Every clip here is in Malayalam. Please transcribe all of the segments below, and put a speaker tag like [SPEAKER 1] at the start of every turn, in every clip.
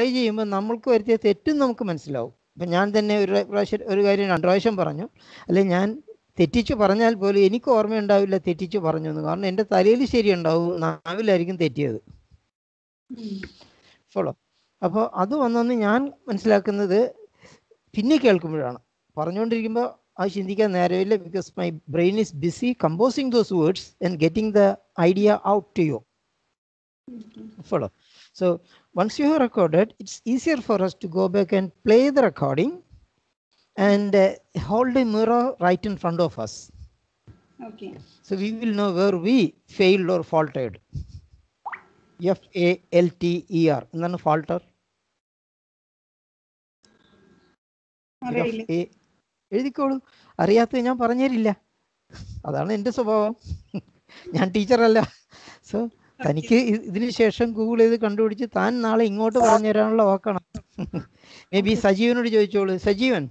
[SPEAKER 1] പ്ലേ ചെയ്യുമ്പോൾ നമ്മൾക്ക് വരുത്തിയ തെറ്റും നമുക്ക് മനസ്സിലാവും ഇപ്പം ഞാൻ തന്നെ ഒരു പ്രാവശ്യം ഒരു കാര്യം രണ്ട് പ്രാവശ്യം പറഞ്ഞു അല്ലെങ്കിൽ ഞാൻ തെറ്റിച്ച് പറഞ്ഞാൽ പോലും എനിക്ക് ഓർമ്മയുണ്ടാവില്ല തെറ്റിച്ച് പറഞ്ഞു എന്ന് കാരണം എൻ്റെ തലയിൽ ശരിയുണ്ടാവും നാവിലായിരിക്കും തെറ്റിയത് ഫോളോ അപ്പോൾ അത് വന്നെന്ന് ഞാൻ മനസ്സിലാക്കുന്നത് പിന്നെ കേൾക്കുമ്പോഴാണ് പറഞ്ഞുകൊണ്ടിരിക്കുമ്പോൾ അത് ചിന്തിക്കാൻ നേരമില്ല because my brain is busy composing those words and getting the idea out to you follow. So once you have recorded, it's easier for us to go back and play the recording and uh, hold a mirror right in front of us.
[SPEAKER 2] Okay
[SPEAKER 1] So we will know where we failed or faltered. F A L T E R. എന്താണ് falter? F
[SPEAKER 2] അറിയില്ല
[SPEAKER 1] A എഴുതിക്കോളൂ അറിയാത്തത് ഞാൻ പറഞ്ഞുതരില്ല അതാണ് എൻ്റെ സ്വഭാവം ഞാൻ ടീച്ചറല്ല സോ തനിക്ക് ഇ- ഇതിന് ശേഷം ഗൂഗിൾ ചെയ്ത് കണ്ടുപിടിച്ച് താൻ നാളെ ഇങ്ങോട്ട് പറഞ്ഞു തരാനുള്ള വാക്കാണ് മേ ബി സജീവനോട് ചോദിച്ചോളൂ Sajeevan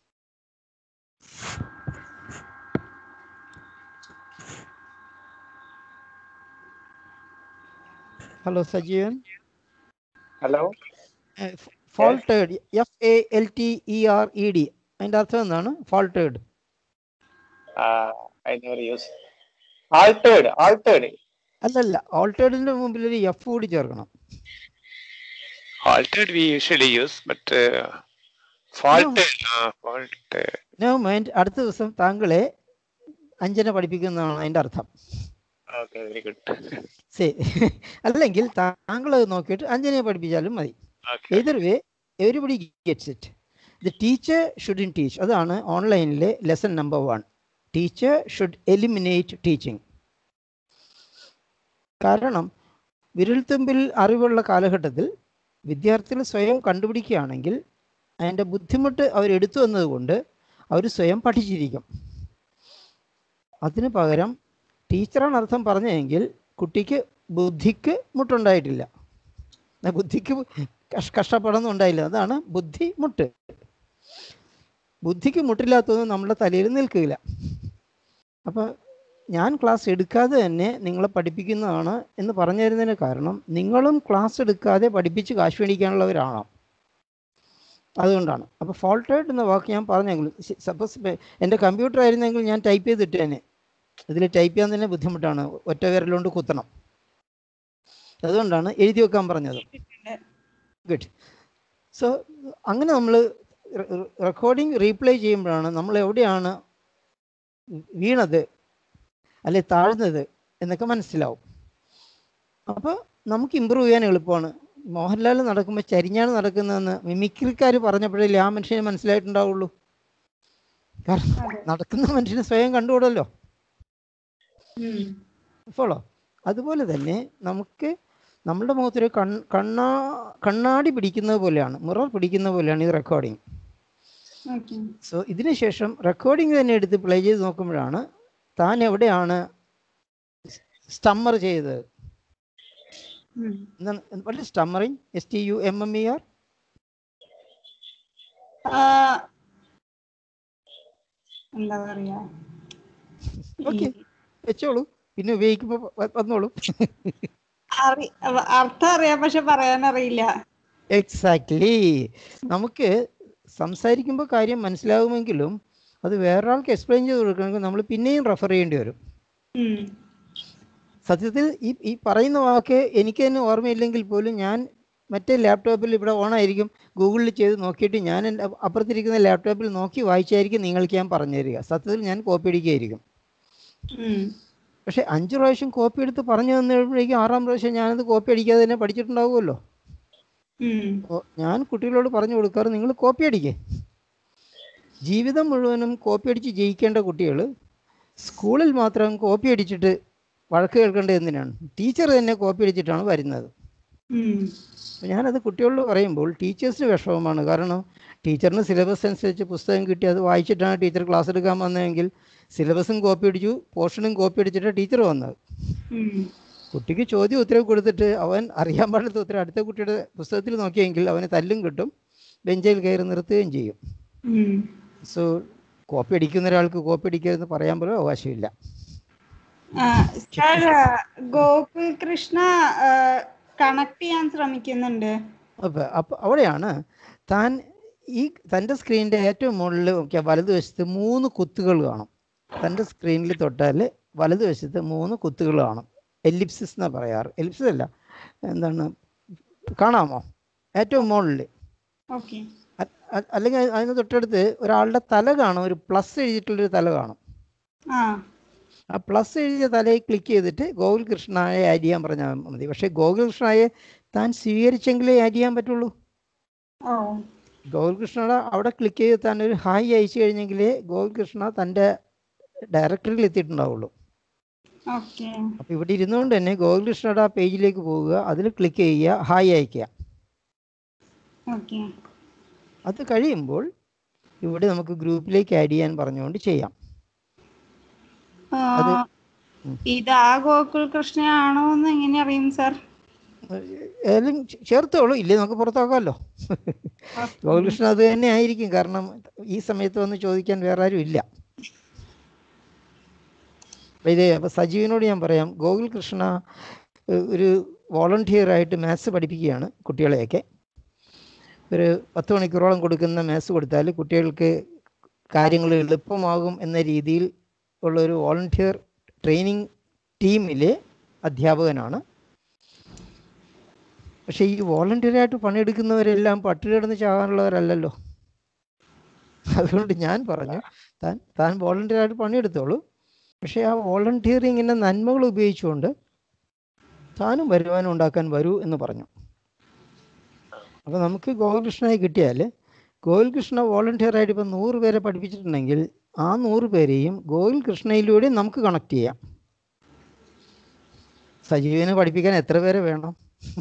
[SPEAKER 1] hello Sajeevan
[SPEAKER 3] hello
[SPEAKER 1] faulted F A L T E R E D അതിൻ്റെ അർത്ഥം എന്താണ് faulted
[SPEAKER 3] I never use altered altered
[SPEAKER 1] അല്ലല്ല ഓൾട്ടേഡിന്റെ മുമ്പിൽ ഒരു എഫ് കൂടി ചേർക്കണം
[SPEAKER 3] altered we usually use but uh, faulted uh, faulted
[SPEAKER 1] no mind അടുത്ത ദിവസം താങ്കളെ അഞ്ജന പഠിപ്പിക്കുന്നതാണ് അതിന്റെ അർത്ഥം
[SPEAKER 3] okay very good
[SPEAKER 1] ശരി അല്ലെങ്കിൽ താങ്കൾ അത് നോക്കിയിട്ട് അഞ്ജനയെ പഠിപ്പിച്ചാലും മതി
[SPEAKER 3] okay
[SPEAKER 1] ഏതൊരു way everybody gets it the teacher shouldn't teach അതാണ് ഓൺലൈനിലെ lesson number one teacher should eliminate teaching കാരണം വിരൽത്തുമ്പിൽ അറിവുള്ള കാലഘട്ടത്തിൽ വിദ്യാർത്ഥികൾ സ്വയം കണ്ടുപിടിക്കുകയാണെങ്കിൽ അതിൻ്റെ ബുദ്ധിമുട്ട് അവരെടുത്തു വന്നതുകൊണ്ട് അവർ സ്വയം പഠിച്ചിരിക്കും അതിന് പകരം ടീച്ചറാണ് അർത്ഥം പറഞ്ഞതെങ്കിൽ കുട്ടിക്ക് ബുദ്ധിക്ക് മുട്ടുണ്ടായിട്ടില്ല എന്നാ ബുദ്ധിക്ക് കഷ് കഷ്ടപ്പാടൊന്നും ഉണ്ടായില്ല അതാണ് ബുദ്ധി മുട്ട് ബുദ്ധിക്ക് മുട്ടില്ലാത്തതൊന്നും നമ്മുടെ തലയിൽ നിൽക്കില്ല അപ്പോൾ ഞാൻ ക്ലാസ് എടുക്കാതെ തന്നെ നിങ്ങളെ പഠിപ്പിക്കുന്നതാണ് എന്ന് പറഞ്ഞു തരുന്നതിന് കാരണം നിങ്ങളും ക്ലാസ് എടുക്കാതെ പഠിപ്പിച്ച് കാശ് മേടിക്കാനുള്ളവരാണോ അതുകൊണ്ടാണ് അപ്പോൾ ഫോൾട്ടേഡ് എന്ന വാക്ക് ഞാൻ പറഞ്ഞെങ്കിൽ സപ്പോസ് എൻ്റെ കമ്പ്യൂട്ടർ ആയിരുന്നെങ്കിൽ ഞാൻ ടൈപ്പ് ചെയ്തിട്ടേനെ ഇതിൽ ടൈപ്പ് ചെയ്യാൻ തന്നെ ബുദ്ധിമുട്ടാണ് ഒറ്റ വിരലുകൊണ്ട് കുത്തണം അതുകൊണ്ടാണ് എഴുതി വെക്കാൻ പറഞ്ഞത് ഗുഡ് സോ അങ്ങനെ നമ്മൾ റെക്കോർഡിംഗ് റീപ്ലേ ചെയ്യുമ്പോഴാണ് നമ്മൾ എവിടെയാണ് വീണത് അല്ലെ താഴ്ന്നത് എന്നൊക്കെ മനസ്സിലാവും അപ്പോൾ നമുക്ക് ഇമ്പ്രൂവ് ചെയ്യാൻ എളുപ്പമാണ് മോഹൻലാൽ നടക്കുമ്പോൾ ചരിഞ്ഞാണ് നടക്കുന്നതെന്ന് മിമിക്രിക്കാർ പറഞ്ഞപ്പോഴല്ലേ ആ മനുഷ്യന് മനസ്സിലായിട്ടുണ്ടാവുള്ളൂ കാരണം നടക്കുന്ന മനുഷ്യന് സ്വയം കണ്ടുകൂടല്ലോ ഫോളോ അതുപോലെ തന്നെ നമുക്ക് നമ്മുടെ മുഖത്തൊരു കൺ കണ്ണാ കണ്ണാടി പിടിക്കുന്നത് പോലെയാണ് മിറർ പിടിക്കുന്ന പോലെയാണ് ഈ റെക്കോർഡിങ്
[SPEAKER 2] ഓക്കെ
[SPEAKER 1] സോ ഇതിന് ശേഷം റെക്കോർഡിംഗ് തന്നെ എടുത്ത് പ്ലേ ചെയ്ത് നോക്കുമ്പോഴാണ് താൻ എവിടെയാണ് സ്റ്റമ്മർ ചെയ്തത് എന്താണ് stammering S T U M M E R
[SPEAKER 2] എന്താ പറയാ
[SPEAKER 1] ഓക്കെ വെച്ചോളൂ പിന്നെ ഉപയോഗിക്കുമ്പോൾ വന്നോളൂ
[SPEAKER 2] അറി അവ- അർത്ഥം അറിയാം പക്ഷെ പറയാൻ അറിയില്ല
[SPEAKER 1] എക്സാക്ട്ലി നമുക്ക് സംസാരിക്കുമ്പോൾ കാര്യം മനസ്സിലാകുമെങ്കിലും അത് വേറൊരാൾക്ക് എക്സ്പ്ലെയിൻ ചെയ്ത് കൊടുക്കണമെങ്കിൽ നമ്മൾ പിന്നെയും റെഫർ ചെയ്യേണ്ടി വരും
[SPEAKER 2] ഉം.
[SPEAKER 1] സത്യത്തിൽ ഈ ഈ പറയുന്ന വാക്ക് എനിക്ക് തന്നെ ഓർമ്മയില്ലെങ്കിൽ പോലും ഞാൻ മറ്റേ ലാപ്ടോപ്പിൽ ഇവിടെ ഓണായിരിക്കും ഗൂഗിളിൽ ചെയ്ത് നോക്കിയിട്ട് ഞാൻ എൻ്റെ അപ്പുറത്തിരിക്കുന്ന ലാപ്ടോപ്പിൽ നോക്കി വായിച്ചായിരിക്കും നിങ്ങൾക്ക് ഞാൻ പറഞ്ഞു തരിക സത്യത്തിൽ ഞാൻ കോപ്പി അടിക്കുകയായിരിക്കും
[SPEAKER 2] ഉം.
[SPEAKER 1] പക്ഷേ അഞ്ച് പ്രാവശ്യം കോപ്പി എടുത്ത് പറഞ്ഞു തന്നപ്പോഴേക്കും ആറാം പ്രാവശ്യം ഞാനത് കോപ്പി അടിക്കാതെ തന്നെ പഠിച്ചിട്ടുണ്ടാവുമല്ലോ
[SPEAKER 2] ഉം.
[SPEAKER 1] അപ്പോൾ ഞാൻ കുട്ടികളോട് പറഞ്ഞു കൊടുക്കാറ് നിങ്ങൾ കോപ്പി അടിക്കേ ജീവിതം മുഴുവനും കോപ്പി അടിച്ച് ജയിക്കേണ്ട കുട്ടികൾ സ്കൂളിൽ മാത്രം കോപ്പി അടിച്ചിട്ട് വഴക്ക് കേൾക്കേണ്ടത് എന്തിനാണ് ടീച്ചർ തന്നെ കോപ്പി അടിച്ചിട്ടാണ് വരുന്നത്
[SPEAKER 2] ഉം.
[SPEAKER 1] അപ്പോൾ ഞാനത് കുട്ടികളോട് പറയുമ്പോൾ ടീച്ചേഴ്സിന് വിഷമമാണ് കാരണം ടീച്ചറിന് സിലബസ് അനുസരിച്ച് പുസ്തകം കിട്ടി അത് വായിച്ചിട്ടാണ് ടീച്ചർ ക്ലാസ് എടുക്കാൻ വന്നതെങ്കിൽ സിലബസും കോപ്പി അടിച്ചു പോർഷനും കോപ്പി അടിച്ചിട്ടാണ് ടീച്ചർ വന്നത്
[SPEAKER 2] ഉം.
[SPEAKER 1] കുട്ടിക്ക് ചോദ്യം ഉത്തരവ് കൊടുത്തിട്ട് അവൻ അറിയാൻ പാടില്ലാത്ത ഉത്തരം അടുത്ത കുട്ടിയുടെ പുസ്തകത്തിൽ നോക്കിയെങ്കിൽ അവന് തല്ലും കിട്ടും ബെഞ്ചിൽ കയറി നിർത്തുകയും ചെയ്യും
[SPEAKER 2] ഉം.
[SPEAKER 1] സോ കോപ്പി അടിക്കുന്ന ഒരാൾക്ക് കോപ്പി അടിക്കരുതെന്ന് പറയാൻ പോലും അവകാശമില്ല
[SPEAKER 2] ആ, സാർ ഗോകുൽ കൃഷ്ണ കണക്ട് ചെയ്യാൻ ശ്രമിക്കുന്നുണ്ട്
[SPEAKER 1] അപ്പോൾ അപ്പോൾ അവിടെയാണ് താൻ ഈ തൻ്റെ സ്ക്രീനിൻ്റെ ഏറ്റവും മുകളിൽ നോക്കിയാൽ വലതുവശത്ത് മൂന്ന് കുത്തുകൾ കാണും തൻ്റെ സ്ക്രീനിൽ തൊട്ടാൽ വലതുവശത്ത് മൂന്ന് കുത്തുകൾ കാണും എലിപ്സിസ് എന്നാണ് പറയാറ് എലിപ്സിസ് അല്ല എന്താണ് കാണാമോ ഏറ്റവും മുകളിൽ
[SPEAKER 2] ഓക്കെ
[SPEAKER 1] അ- അ- അല്ലെങ്കിൽ അതിന് തൊട്ടടുത്ത് ഒരാളുടെ തല കാണും ഒരു പ്ലസ് എഴുതിയിട്ടുള്ളൊരു തല കാണും
[SPEAKER 2] ആ
[SPEAKER 1] ആ പ്ലസ് എഴുതിയ തലയിൽ ക്ലിക്ക് ചെയ്തിട്ട് ഗോകുൽ കൃഷ്ണയെ ആഡ് ചെയ്യാൻ പറഞ്ഞാൽ മതി പക്ഷേ ഗോകുൽ കൃഷ്ണയെ താൻ സ്വീകരിച്ചെങ്കിലേ ആഡ് ചെയ്യാൻ പറ്റുള്ളൂ
[SPEAKER 2] ഓ
[SPEAKER 1] ഗോകുൽ കൃഷ്ണയുടെ അവിടെ ക്ലിക്ക് ചെയ്ത് താൻ ഒരു ഹായ് അയച്ചു കഴിഞ്ഞെങ്കിലേ ഗോകുൽ കൃഷ്ണ തൻ്റെ ഡയറക്ടറിയിൽ എത്തിയിട്ടുണ്ടാവുള്ളൂ
[SPEAKER 2] ഓക്കെ
[SPEAKER 1] അപ്പോൾ ഇവിടെ ഇരുന്നുകൊണ്ട് തന്നെ ഗോകുൽ കൃഷ്ണയുടെ ആ പേജിലേക്ക് പോവുക അതിൽ ക്ലിക്ക് ചെയ്യുക ഹായ് അയക്കുക
[SPEAKER 2] ഓക്കെ
[SPEAKER 1] അത് കഴിയുമ്പോൾ ഇവിടെ നമുക്ക് ഗ്രൂപ്പിലേക്ക് ആഡ് ചെയ്യാൻ പറഞ്ഞുകൊണ്ട് ചെയ്യാം അത് ഉം.
[SPEAKER 2] ഇത് ആ ഗോകുൽ കൃഷ്ണയാണോ എന്ന് എങ്ങനെ അറിയും സാർ
[SPEAKER 1] ഏതായാലും ചേ- ചേർത്തോളൂ ഇല്ലേ നമുക്ക് പുറത്താക്കാമല്ലോ ഗോകുൽകൃഷ്ണൻ അത് തന്നെ ആയിരിക്കും കാരണം ഈ സമയത്ത് വന്ന് ചോദിക്കാൻ വേറെ ആരും ഇല്ല അപ്പൊ ഇത് അപ്പൊ സജീവിനോട് ഞാൻ പറയാം ഗോകുൽ കൃഷ്ണ ഏഹ്, ഒരു volunteer ആയിട്ട് മാത്സ് പഠിപ്പിക്കുകയാണ് കുട്ടികളെയൊക്കെ ഒരു പത്ത് മണിക്കൂറോളം കൊടുക്കുന്ന മാത്സ് കൊടുത്താൽ കുട്ടികൾക്ക് കാര്യങ്ങൾ എളുപ്പമാകും എന്ന രീതിയിൽ ഉള്ള ഒരു വോളണ്ടിയർ ട്രെയിനിങ് ടീമിലെ അധ്യാപകനാണ് പക്ഷേ ഈ volunteer ആയിട്ട് പണിയെടുക്കുന്നവരെല്ലാം പട്ടിണി കിടന്ന് ചാകാനുള്ളവരല്ലല്ലോ അതുകൊണ്ട് ഞാൻ പറഞ്ഞു താൻ താൻ volunteer ആയിട്ട് പണിയെടുത്തോളൂ പക്ഷേ ആ വോളണ്ടിയറിങ്ങിൻ്റെ നന്മകൾ ഉപയോഗിച്ചുകൊണ്ട് താനും വരുമാനം ഉണ്ടാക്കാൻ വരൂ എന്ന് പറഞ്ഞു അപ്പോൾ നമുക്ക് ഗോകുൽകൃഷ്ണയെ കിട്ടിയാൽ ഗോകുൽകൃഷ്ണ volunteer ആയിട്ട് ഇപ്പം നൂറ് പേരെ പഠിപ്പിച്ചിട്ടുണ്ടെങ്കിൽ ആ നൂറ് പേരെയും ഗോകുൽ കൃഷ്ണയിലൂടെ നമുക്ക് കണക്ട് ചെയ്യാം സജീവിനെ പഠിപ്പിക്കാൻ എത്ര പേരെ വേണം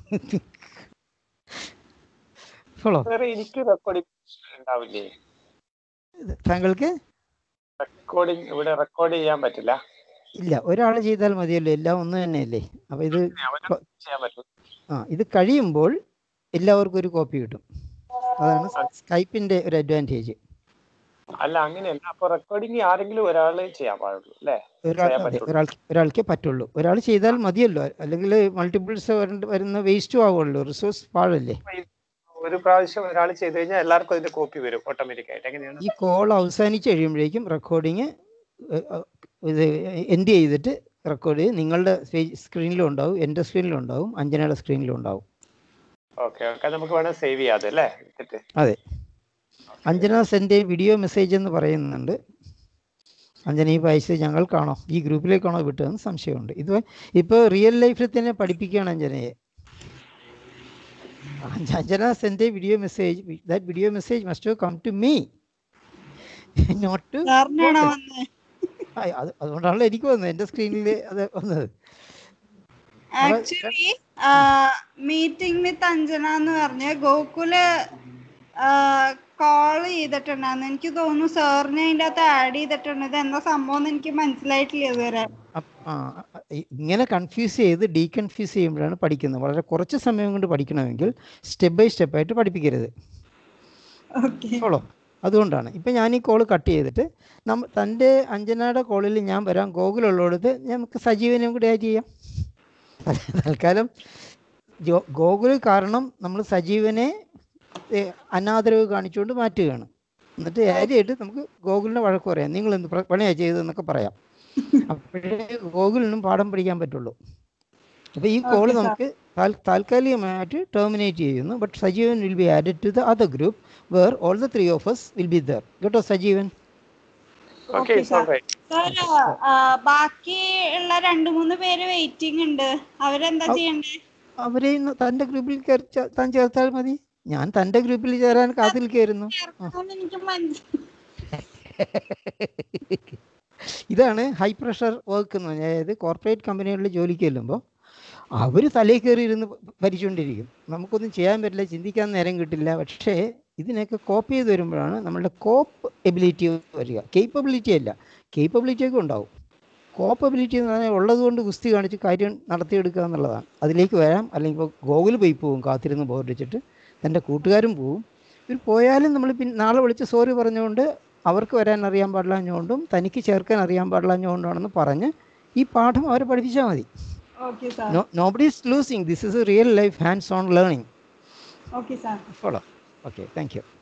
[SPEAKER 1] ഫോളോ
[SPEAKER 3] വേറെ എനിക്ക് റെക്കോർഡിംഗ് ഉണ്ടാവില്ലേ
[SPEAKER 1] താങ്കൾക്ക്
[SPEAKER 3] റെക്കോർഡിംഗ് ഇവിടെ റെക്കോർഡ് ചെയ്യാൻ പറ്റില്ല
[SPEAKER 1] ഇല്ല ഒരാൾ ചെയ്താൽ മതിയല്ലോ എല്ലാം ഒന്ന് തന്നെയല്ലേ അപ്പോൾ ഇത്
[SPEAKER 3] അവന് ചെയ്യാൻ പറ്റും
[SPEAKER 1] ആ ഇത് കഴിയുമ്പോൾ എല്ലാവർക്കും ഒരു കോപ്പി കിട്ടും അതാണ് സ്കൈപ്പിൻ്റെ ഒരു അഡ്വാൻറ്റേജ്
[SPEAKER 3] അല്ല അങ്ങനെയല്ല അപ്പൊ റെക്കോർഡിംഗ് ആരെങ്കിലും ഒരാള് ചെയ്യാൻ പാടുള്ളൂ അല്ലേ
[SPEAKER 1] ഒരാൾ
[SPEAKER 3] ചെയ്യാൻ
[SPEAKER 1] അതെ
[SPEAKER 3] പറ്റുള്ളൂ.
[SPEAKER 1] ഒരാൾക്ക് ഒരാൾക്കേ പറ്റുള്ളൂ ഒരാൾ ചെയ്താൽ മതിയല്ലോ അല്ലെങ്കിൽ മൾട്ടിപ്പിൾസ് വരുന്ന വേസ്റ്റും ആവുമല്ലോ റിസോഴ്സ് പാഴല്ലേ
[SPEAKER 3] ഒരു പ്രാവശ്യം ഒരാൾ ചെയ്ത് കഴിഞ്ഞാൽ എല്ലാവർക്കും അതിന്റെ കോപ്പി വരും ഓട്ടോമാറ്റിക് ആയിട്ട് എങ്ങനെയാണ്
[SPEAKER 1] ഈ കോൾ അവസാനിച്ച് കഴിയുമ്പോഴേക്കും റെക്കോർഡിങ് ഇത് എൻഡ് ചെയ്തിട്ട് റെക്കോർഡ് ചെയ്ത് നിങ്ങളുടെ സ്ക്രീനിലും ഉണ്ടാവും എൻ്റെ സ്ക്രീനിലും ഉണ്ടാവും അഞ്ജനയുടെ സ്ക്രീനിലും ഉണ്ടാവും
[SPEAKER 3] ഓക്കെ ഓക്കെ നമുക്ക് വേണം സേവ് ചെയ്യാതെ അല്ലേ എടുത്തിട്ട്
[SPEAKER 1] അതെ അഞ്ജന സെൻ്റെ വീഡിയോ മെസ്സേജ് എന്ന് പറയുന്നുണ്ട് അഞ്ജന ഈ അയച്ചത് ഞങ്ങൾക്കാണോ ഈ ഗ്രൂപ്പിലേക്കാണോ വിട്ടതെന്ന് സംശയമുണ്ട് ഇത് ഇപ്പോൾ റിയൽ ലൈഫിൽ തന്നെ പഠിപ്പിക്കുകയാണ് അഞ്ജനയെ അഞ്ജ- Anjana sent video message that video message must come to me not to
[SPEAKER 2] സാറിനാണോ വന്നത്
[SPEAKER 1] അത് അതുകൊണ്ടാണല്ലോ എനിക്ക് വന്നത് എൻ്റെ സ്ക്രീനിൽ അത് വന്നത് അപ്പൊ-
[SPEAKER 2] ആക്ച്വലി മീറ്റിംഗ് വിത്ത് അഞ്ജന എന്ന് പറഞ്ഞ് ഗോകുല് കോൾ ചെയ്തിട്ടുണ്ടായിരുന്നു എനിക്ക് തോന്നുന്നു സാറിനെ അതിൻ്റെ അകത്ത് ആഡ് ചെയ്തിട്ടുണ്ട് ഇത് എന്താ സംഭവം എന്ന് എനിക്ക് മനസ്സിലായിട്ടില്ല ഇതുവരെ
[SPEAKER 1] അപ്പ് ആ അ- ഇ- ഇങ്ങനെ കൺഫ്യൂസ് ചെയ്ത് ഡീകൺഫ്യൂസ് ചെയ്യുമ്പോഴാണ് പഠിക്കുന്നത് വളരെ കുറച്ച് സമയം കൊണ്ട് പഠിക്കണമെങ്കിൽ സ്റ്റെപ്പ് ബൈ സ്റ്റെപ്പ് ആയിട്ട് പഠിപ്പിക്കരുത്
[SPEAKER 2] ഓക്കെ
[SPEAKER 1] ഫോളോ അതുകൊണ്ടാണ് ഇപ്പം ഞാൻ ഈ കോൾ കട്ട് ചെയ്തിട്ട് നമ്മ തൻ്റെ അഞ്ജനയുടെ കോളിൽ ഞാൻ വരാം ഗോകുലുള്ളിടത്ത് നമുക്ക് സജീവനെയും കൂടി ആഡ് ചെയ്യാം തൽക്കാലം ജോ ഗോകുൽ കാരണം നമ്മൾ സജീവനെ ഏ, അനാദരവ് കാണിച്ചുകൊണ്ട് മാറ്റുകയാണ് എന്നിട്ട് ആഡ് ചെയ്തിട്ട് നമുക്ക് ഗോകുലിനെ വഴക്ക് പറയാം നിങ്ങൾ എന്ത് പ്ര- പണിയാ ചെയ്തതെന്നൊക്കെ പറയാം അപ്പോഴേ ഗോകുലിനും പാഠം പഠിക്കാൻ പറ്റുള്ളൂ അപ്പോൾ ഈ കോള്
[SPEAKER 2] Okay, sir.
[SPEAKER 1] നമുക്ക് താൽ- താൽക്കാലികമായിട്ട് ടെർമിനേറ്റ് ചെയ്യുന്നു but Sajeevan will be added to the other group where all the three of us will be there കേട്ടോ Sajeevan
[SPEAKER 3] okay
[SPEAKER 2] Okay, sir. Sir ബാക്കി ഉള്ള രണ്ട് മൂന്ന് പേര് വെയിറ്റിംഗ് ഉണ്ട് അവരെന്താ
[SPEAKER 1] ഔ.
[SPEAKER 2] ചെയ്യണ്ടേ
[SPEAKER 1] അവരെ ഇന്ന് തൻ്റെ ഗ്രൂപ്പിൽ കയറി ചേ- താൻ ചേർത്താൽ മതി ഞാൻ തൻ്റെ ഗ്രൂപ്പിൽ ചേരാൻ കാത്തിരിക്കായിരുന്നു
[SPEAKER 2] ചേർക്കണമെന്ന് എനിക്ക് മനസ്സിലായി
[SPEAKER 1] ഇതാണ് ഹൈ പ്രഷർ വർക്ക് എന്ന് പറഞ്ഞാൽ അതായത് കോർപ്പറേറ്റ് കമ്പനികളിൽ ജോലിക്ക് ചെല്ലുമ്പോൾ അവർ തലയിൽ കയറി ഇരുന്ന് ഭരിച്ചുകൊണ്ടിരിക്കും നമുക്കൊന്നും ചെയ്യാൻ പറ്റില്ല ചിന്തിക്കാൻ നേരം കിട്ടില്ല പക്ഷേ ഇതിനൊക്കെ കോപ്പ് ചെയ്ത് വരുമ്പോഴാണ് നമ്മളുടെ കോപ്പ് എബിലിറ്റി വരിക കേപ്പബിലിറ്റി അല്ല കേപ്പബിലിറ്റി ഒക്കെ ഉണ്ടാവും കോപ്പബിലിറ്റി എന്ന് പറഞ്ഞാൽ ഉള്ളതുകൊണ്ട് ഗുസ്തി കാണിച്ച് കാര്യം നടത്തിയെടുക്കുക എന്നുള്ളതാണ് അതിലേക്ക് വരാം അല്ലെങ്കിൽ ഇപ്പോൾ ഗോകുൽ പോയി പോവും കാത്തിരുന്ന് ബോർഡിച്ചിട്ട് തൻ്റെ കൂട്ടുകാരും പോവും ഇവർ പോയാലും നമ്മൾ പിന്നെ നാളെ വിളിച്ച് സോറി പറഞ്ഞുകൊണ്ട് അവർക്ക് വരാൻ അറിയാൻ പാടില്ലാഞ്ഞുകൊണ്ടും തനിക്ക് ചേർക്കാൻ അറിയാൻ പാടില്ലാഞ്ഞുകൊണ്ടാണെന്ന് പറഞ്ഞ് ഈ പാഠം അവരെ പഠിപ്പിച്ചാൽ മതി
[SPEAKER 2] okay sir
[SPEAKER 1] no nobody is losing this is a real life hands on learning
[SPEAKER 2] okay sir
[SPEAKER 1] follow okay thank U